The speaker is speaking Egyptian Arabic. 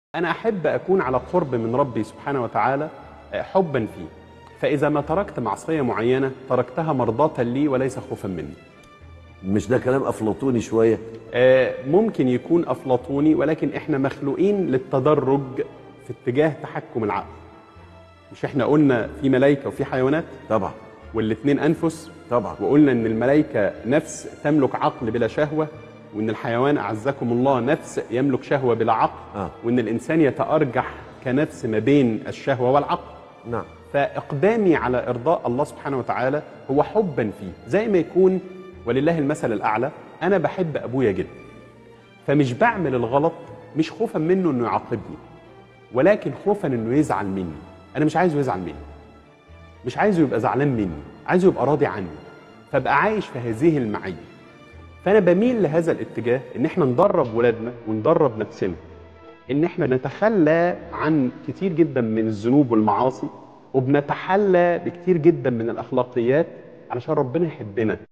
أنا أحب أكون على قرب من ربي سبحانه وتعالى آه، حبا فيه فإذا ما تركت معصية معينة تركتها مرضاة لي وليس خوفا مني مش ده كلام افلاطوني شويه آه، ممكن يكون أفلاطوني ولكن إحنا مخلوقين للتدرج في اتجاه تحكم العقل مش إحنا قلنا في ملائكة وفي حيوانات طبعا والاتنين أنفس طبعا وقلنا ان الملائكه نفس تملك عقل بلا شهوه وان الحيوان اعزكم الله نفس يملك شهوه بلا عقل آه. وان الانسان يتارجح كنفس ما بين الشهوه والعقل نعم فاقدامي على ارضاء الله سبحانه وتعالى هو حبا فيه زي ما يكون ولله المثل الاعلى انا بحب ابويا جدا فمش بعمل الغلط مش خوفا منه انه يعاقبني ولكن خوفا انه يزعل مني انا مش عايزه يزعل مني مش عايزه يبقى زعلان مني عايزه يبقى راضي عني فابقى عايش في هذه المعيه فانا بميل لهذا الاتجاه ان احنا ندرب ولادنا وندرب نفسنا ان احنا نتخلى عن كتير جدا من الذنوب والمعاصي وبنتحلى بكتير جدا من الاخلاقيات علشان ربنا يحبنا